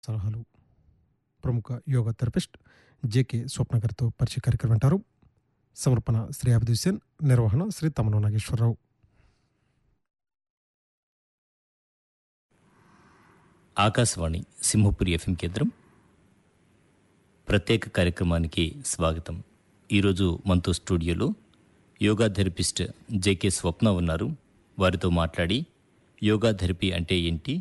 సలహాలు ప్రముఖ yoga therapist JK స్వప్న గారితో పరిచయ కార్యక్రమం అంటారు సమర్పణ శ్రీ అభిద్ హుసేన్ నిర్వహణ శ్రీ తమను నాగేశ్వరరావు ఆకాశవాణి సింహపురి ఎఫ్ఎం కేంద్రం ప్రత్యేక కార్యక్రమానికి స్వాగతం ఈరోజు మనతో స్టూడియోలో యోగా థెరపిస్ట్ జేకే స్వప్న ఉన్నారు వారితో మాట్లాడి యోగా థెరపీ అంటే ఏంటి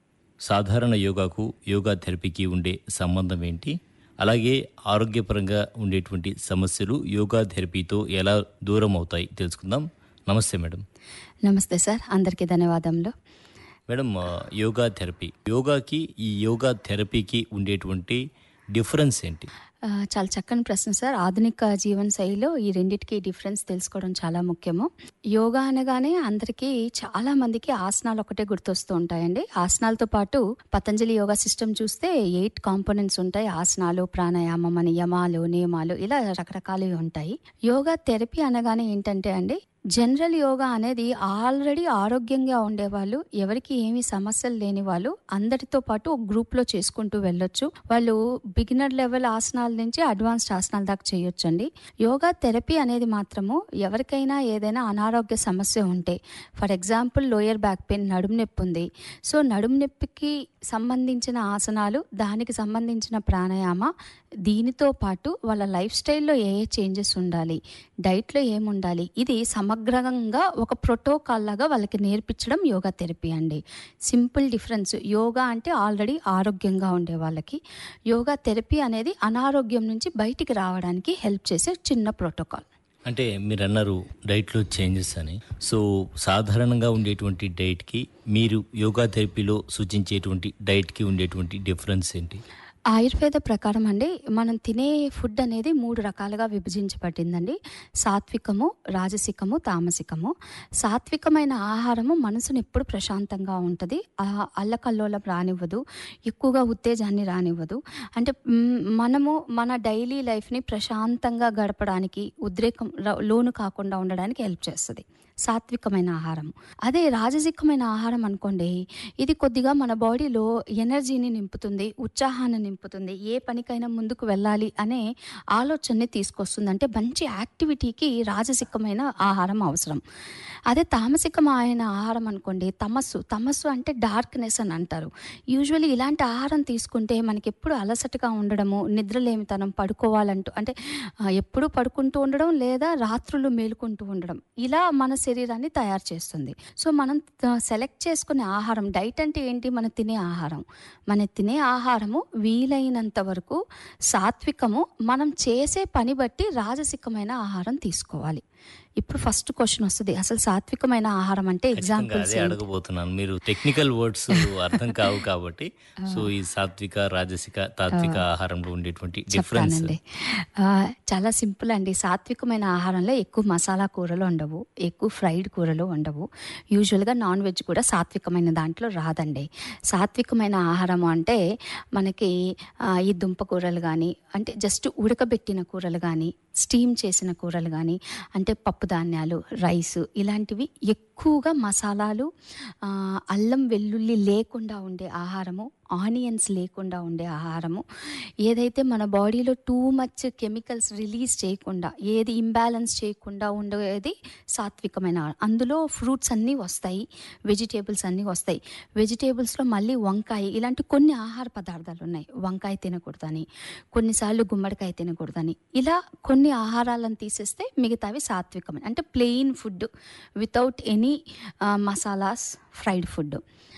సాధారణ యోగాకు యోగా థెరపీకి ఉండే సంబంధం ఏంటి అలాగే ఆరోగ్యపరంగా ఉండేటువంటి సమస్యలు యోగా థెరపీతో ఎలా దూరం అవుతాయి తెలుసుకుందాం నమస్తే మేడం నమస్తే సార్ అందరికీ ధన్యవాదములు మేడం ఆ, యోగా థెరపీ యోగాకి ఈ యోగా థెరపీకి ఉండేటువంటి డిఫరెన్స్ ఏంటి ఆ, చాలా చక్కని ప్రశ్న సార్ ఆధునిక జీవన శైలిలో ఈ రెండిటికి డిఫరెన్స్ తెలుసుకోవడం చాలా ముఖ్యము యోగా అనగానే అందరికీ చాలా మందికి ఆసనాలు ఒకటే గుర్తొస్తూ ఉంటాయండి ఆసనాలతో పాటు పతంజలి యోగా సిస్టమ్ చూస్తే ఎయిట్ కాంపోనెంట్స్ ఉంటాయి ఆసనాలు ప్రాణాయామం అని యమాలు నియమాలు ఇలా రకరకాలవి ఉంటాయి యోగా థెరపీ అనగానే ఏంటంటే అండి జనరల్ యోగా అనేది ఆల్రెడీ ఆరోగ్యంగా ఉండేవాళ్ళు ఎవరికి ఏమీ సమస్యలు లేని వాళ్ళు అందరితో పాటు ఒక గ్రూప్లో చేసుకుంటూ వెళ్ళొచ్చు వాళ్ళు బిగినర్ లెవెల్ ఆసనాల నుంచి అడ్వాన్స్డ్ ఆసనాల దాకా చేయొచ్చండి యోగా థెరపీ అనేది మాత్రము ఎవరికైనా ఏదైనా అనారోగ్య సమస్య ఉంటే for example lower back pain నడుము నొప్పి ఉంది సో నడుము నొప్పికి సంబంధించిన ఆసనాలు దానికి సంబంధించిన ప్రాణాయామ దీనితో పాటు వాళ్ళ లైఫ్ స్టైల్లో ఏ ఏ చేంజెస్ ఉండాలి డైట్లో ఏముండాలి ఇది సమగ్రంగా ఒక ప్రోటోకాల్ లాగా వాళ్ళకి నేర్పించడం యోగా థెరపీ అండి సింపుల్ డిఫరెన్స్ యోగా అంటే ఆల్రెడీ ఆరోగ్యంగా ఉండే వాళ్ళకి యోగా థెరపీ అనేది అనారోగ్యం నుంచి బయటికి రావడానికి హెల్ప్ చేసే చిన్న ప్రోటోకాల్ అంటే మీరు అన్నారు డైట్లో చేంజెస్ అని సో సాధారణంగా ఉండేటువంటి డైట్కి మీరు యోగా థెరపీలో సూచించేటువంటి డైట్కి ఉండేటువంటి డిఫరెన్స్ ఏంటి ఆయుర్వేద ప్రకారం అండి మనం తినే ఫుడ్ అనేది మూడు రకాలుగా విభజించబడిందండి సాత్వికము రాజసికము తామసికము సాత్వికమైన ఆహారము మనసును ఎప్పుడు ప్రశాంతంగా ఉంటుంది ఆ అల్లకల్లోలం రానివ్వదు ఎక్కువగా ఉత్తేజాన్ని రానివ్వదు అంటే మ్, మనము మన డైలీ లైఫ్ని ప్రశాంతంగా గడపడానికి ఉద్రేకం ర- లోను కాకుండా ఉండడానికి హెల్ప్ చేస్తుంది సాత్వికమైన ఆహారం అదే రాజసికమైన ఆహారం అనుకోండి ఇది కొద్దిగా మన బాడీలో ఎనర్జీని నింపుతుంది ఉత్సాహాన్ని నింపుతుంది ఏ పనికైనా ముందుకు వెళ్ళాలి అనే ఆలోచనని తీసుకొస్తుంది అంటే మంచి యాక్టివిటీకి రాజసికమైన ఆహారం అవసరం అదే తామసికమైన ఆహారం అనుకోండి తమస్సు తమస్సు అంటే డార్క్నెస్ అని అంటారు యూజువల్లీ ఇలాంటి ఆహారం తీసుకుంటే మనకి ఎప్పుడు అలసటగా ఉండడము నిద్రలేమితనం పడుకోవాలంటూ అంటే ఆ, ఎప్పుడూ పడుకుంటూ ఉండడం లేదా రాత్రులు మేలుకుంటూ ఉండడం ఇలా మన శరీరాన్ని తయారు చేస్తుంది సో మనం సెలెక్ట్ చేసుకునే ఆహారం డైట్ అంటే ఏంటి మనం తినే ఆహారం మన తినే ఆహారము వీలైనంత వరకు సాత్వికము మనం చేసే పని బట్టి రాజసికమైన ఆహారం తీసుకోవాలి ఇప్పుడు ఫస్ట్ క్వశ్చన్ వస్తుంది అసలు సాత్వికమైన ఆహారం అంటే ఖచ్చితంగా ఎగ్జాంపుల్స్ అదే అడగబోతున్నాను మీరు టెక్నికల్ వర్డ్స్ అర్థం కావు కాబట్టి సో ఈ సాత్విక రాజసిక తాత్విక ఆహారంలో ఉండేటువంటి డిఫరెన్స్ చెప్తానండి ఆ, చాలా సింపుల్ అండి సాత్వికమైన ఆహారంలో ఎక్కువ మసాలా కూరలు ఉండవు ఎక్కువ ఫ్రైడ్ కూరలు ఉండవు యూజువల్గా నాన్ వెజ్ కూడా సాత్వికమైన దాంట్లో రాదండి సాత్వికమైన ఆహారం అంటే మనకి ఆ, ఈ దుంప కూరలు కానీ అంటే జస్ట్ ఉడకబెట్టిన కూరలు కానీ స్టీమ్ చేసిన కూరలు కానీ అంటే పప్పు ధాన్యాలు రైస్ ఇలాంటివి ఎక్కువగా మసాలాలు ఆ, అల్లం వెల్లుల్లి లేకుండా ఉండే ఆహారము ఆనియన్స్ లేకుండా ఉండే ఆహారము ఏదైతే మన బాడీలో టూ మచ్ కెమికల్స్ రిలీజ్ చేయకుండా ఏది ఇంబ్యాలెన్స్ చేయకుండా ఉండేది సాత్వికమైన ఆహారం. అందులో ఫ్రూట్స్ అన్నీ వస్తాయి వెజిటేబుల్స్ అన్నీ వస్తాయి వెజిటేబుల్స్లో మళ్ళీ వంకాయ ఇలాంటి కొన్ని ఆహార పదార్థాలు ఉన్నాయి వంకాయ తినకూడదని కొన్నిసార్లు గుమ్మడికాయ తినకూడదని ఇలా కొన్ని ఆహారాలను తీసేస్తే మిగతావి సాత్వికమైన అంటే plain food without any masalas fried food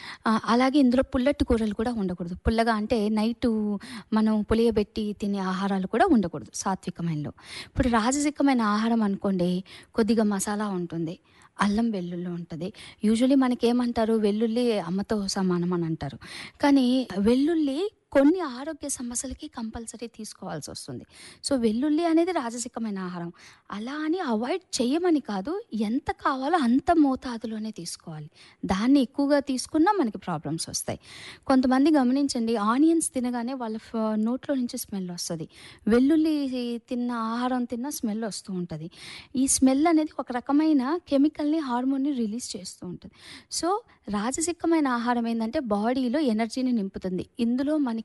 అలాగే ఇందులో పుల్లటి కూరలు కూడా ఉండకూడదు పుల్లగా అంటే నైట్ మనం పులియబెట్టి తినే ఆహారాలు కూడా ఉండకూడదు సాత్వికమైనలో ఇప్పుడు రాజసికమైన ఆహారం అనుకోండి కొద్దిగా మసాలా ఉంటుంది అల్లం వెల్లుల్లి ఉంటుంది యూజువలీ మనకి ఏమంటారు వెల్లుల్లి అమ్మతో సమానం అని అంటారు కానీ వెల్లుల్లి కొన్ని ఆరోగ్య సమస్యలకి కంపల్సరీ తీసుకోవాల్సి వస్తుంది సో వెల్లుల్లి అనేది రాజసికమైన ఆహారం అలా అని అవాయిడ్ చేయమని కాదు ఎంత కావాలో అంత మోతాదులోనే తీసుకోవాలి దాన్ని ఎక్కువగా తీసుకున్నా మనకి ప్రాబ్లమ్స్ వస్తాయి కొంతమంది గమనించండి ఆనియన్స్ తినగానే వాళ్ళ ఫ- నోట్లో నుంచి స్మెల్ వస్తుంది వెల్లుల్లి తిన్న ఆహారం తిన్న స్మెల్ వస్తూ ఉంటుంది ఈ స్మెల్ అనేది ఒక రకమైన కెమికల్ని హార్మోన్ని రిలీజ్ చేస్తూ ఉంటుంది సో రాజసికమైన ఆహారం ఏంటంటే బాడీలో ఎనర్జీని నింపుతుంది ఇందులో మనకి